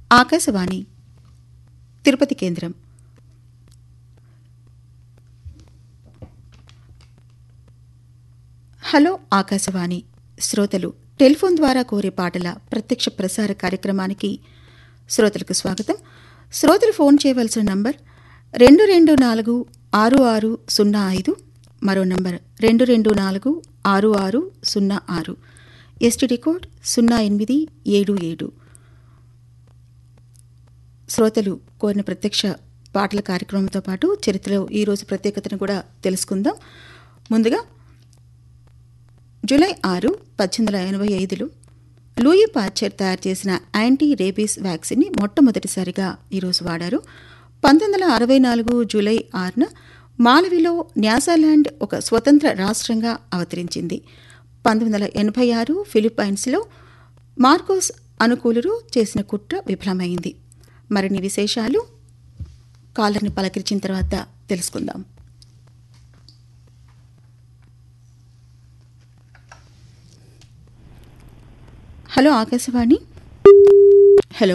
ఆకాశవాణి తిరుపతి కేంద్రం హలో ఆకాశవాణి శ్రోతలు టెలిఫోన్ ద్వారా కోరే పాటల ప్రత్యక్ష ప్రసార కార్యక్రమానికి శ్రోతలకు స్వాగతం శ్రోతలు ఫోన్ చేయవలసిన నంబర్ రెండు రెండు నాలుగు ఆరు ఆరు సున్నా ఐదు మరో నంబర్ రెండు రెండు నాలుగు ఆరు ఆరు సున్నా ఆరు ఎస్టీడీ కోడ్ సున్నా ఎనిమిది ఏడు ఏడు శ్రోతలు కోరిన ప్రత్యక్ష పాటల కార్యక్రమంతో పాటు చరిత్రలో ఈరోజు ప్రత్యేకతను కూడా తెలుసుకుందాం ముందుగా జూలై ఆరు పద్దెనిమిది వందల ఎనభై ఐదులో లూయి పార్చర్ తయారు చేసిన యాంటీ రేబీస్ వ్యాక్సిన్ని మొట్టమొదటిసారిగా ఈరోజు వాడారు పంతొమ్మిది వందల అరవై నాలుగు జూలై ఆరున మాలవిలో న్యాసాలాండ్ ఒక స్వతంత్ర రాష్ట్రంగా అవతరించింది పంతొమ్మిది వందల ఎనభై ఆరు ఫిలిప్పైన్స్లో మార్కోస్ అనుకూలురు చేసిన కుట్ర విఫలమైంది మరిన్ని విశేషాలు కాలర్ని పలకరించిన తర్వాత తెలుసుకుందాం hello Akashvani hello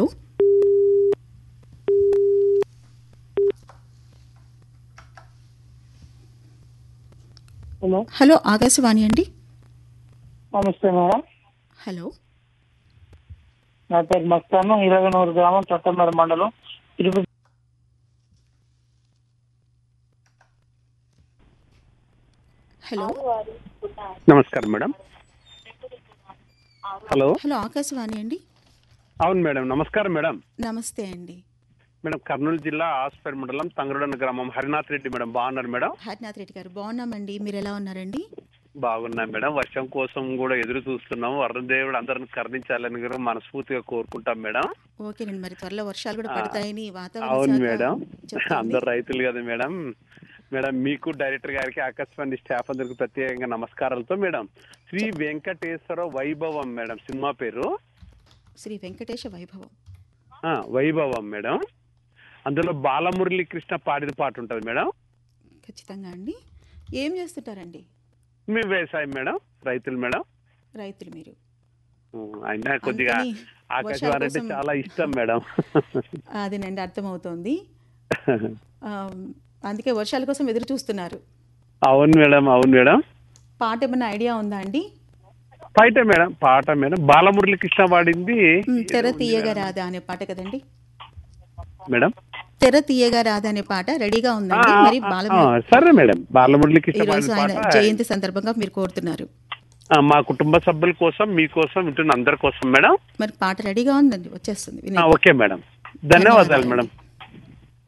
hello hello Akashvani అండి నమస్తే మేడం హలో నా పేరు మస్తాను ఇరవనూరు గ్రామం చట్టమేర మండలం తిరుపతి హలో నమస్కారం మేడం హలో హలో ఆకాశవాణి అండి అవును మేడం నమస్కారం మేడం నమస్తే అండి మేడం కర్నూలు జిల్లా ఆస్పేట్ మండలం తంగరుడన్న గ్రామం హరినాథ్ రెడ్డి మేడం బాగున్నారు మేడం హరినాథ్ రెడ్డి గారు బాగున్నామండి మీరు ఎలా ఉన్నారండి బాగున్నాం మేడం వర్షం కోసం కూడా ఎదురు చూస్తున్నాం వరుణదేవుడు అందరిని కరుణించాలని కూడా మనస్ఫూర్తిగా కోరుకుంటాం మేడం ఓకేనండి మరి త్వరలో వర్షాలు కూడా పడతాయని అవును వాతావరణ శాఖ మేడం చెప్తోంది. అందరు రైతులు కదా మేడం మేడం మీకు డైరెక్టర్ గారికి ఆకాశవాణి స్టాఫ్ అందరికి ప్రత్యేకంగా నమస్కారాలతో మేడం శ్రీ వెంకటేశ్వర వైభవం మేడం సినిమా పేరు శ్రీ వెంకటేశ వైభవం ఆ, వైభవం మేడం అందులో బాలమురళీ కృష్ణ పాడిన పాట ఉంటుంది మేడం ఖచ్చితంగా అండి ఏం చేస్తుంటారండి మీ వ్యవసాయం మేడం రైతులు మేడం రైతులు మీరు ఉమ్, అయినా కొద్దిగా అందుకని ఆకాశవాణి అంటే వర్షాల కోసం- చాలా ఇష్టం మేడం అదేనండి అర్థమవుతోంది ఆ, అందుకే వర్షాల కోసం ఎదురు చూస్తున్నారు అవును మేడం అవును మేడం పాట ఏమైనా ఐడియా ఉందా అండి పాట మేడం పాట మేడం బాలమురళీ కృష్ణ పాడింది ఉమ్, తెర తీయగా రాదా అనే పాట కదండి మేడం తెర తీయగా రాదా అనే పాట రెడీగా ఆ, ఉందండి మరి ఆ, బాల ఆ, సరే మేడం బాలమురళీ కృష్ణ ఈ రోజు పాడిన ఆయన పాట జయంతి సందర్భంగా మీరు కోరుతున్నారు ఆ, మా కుటుంబ సభ్యుల కోసం మీకోసం వింటున్న అందరి కోసం మేడం మరి పాట రెడీగా ఉందండి వచ్చేస్తుంది ఆ, వినేద్దాం. ఓకే మేడం ధన్యవాదాలు మేడం